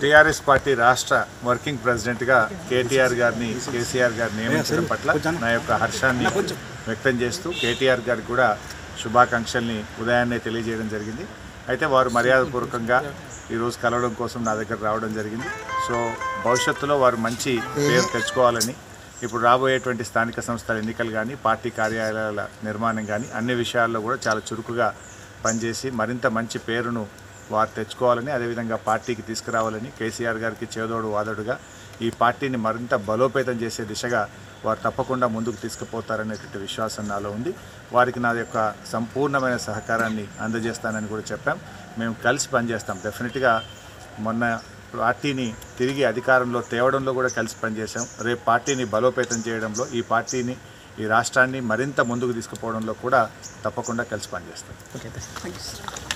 TRS party రాష్ట్ర working ప్రెసిడెంట్గా కేటీఆర్ గారిని కేసీఆర్ గారిని నియమించడం పట్ల నా యొక్క హర్షాన్ని వ్యక్తం చేస్తూ కేటీఆర్ గారికి కూడా శుభాకాంక్షల్ని ఉదయాన్నే తెలియజేయడం జరిగింది అయితే వారు మర్యాదపూర్వకంగా ఈరోజు కలవడం కోసం నా దగ్గర రావడం జరిగింది సో భవిష్యత్తులో వారు మంచి పేరు తెచ్చుకోవాలని ఇప్పుడు రాబోయేటువంటి స్థానిక సంస్థల ఎన్నికలు కానీ పార్టీ కార్యాలయాల నిర్మాణం కానీ అన్ని విషయాల్లో కూడా చాలా చురుకుగా పనిచేసి మరింత మంచి పేరును వారు తెచ్చుకోవాలని అదేవిధంగా పార్టీకి తీసుకురావాలని కేసీఆర్ గారికి చేదోడు వాదోడుగా ఈ పార్టీని మరింత బలోపేతం చేసే దిశగా వారు తప్పకుండా ముందుకు తీసుకుపోతారనేటువంటి విశ్వాసం నాలో ఉంది వారికి నా యొక్క సంపూర్ణమైన సహకారాన్ని అందజేస్తానని కూడా చెప్పాం మేము కలిసి పనిచేస్తాం డెఫినెట్గా మొన్న పార్టీని తిరిగి అధికారంలో తేవడంలో కూడా కలిసి పనిచేశాం రేపు పార్టీని బలోపేతం చేయడంలో ఈ పార్టీని ఈ రాష్ట్రాన్ని మరింత ముందుకు తీసుకుపోవడంలో కూడా తప్పకుండా కలిసి పనిచేస్తాం ఓకే థ్యాంక్ యూ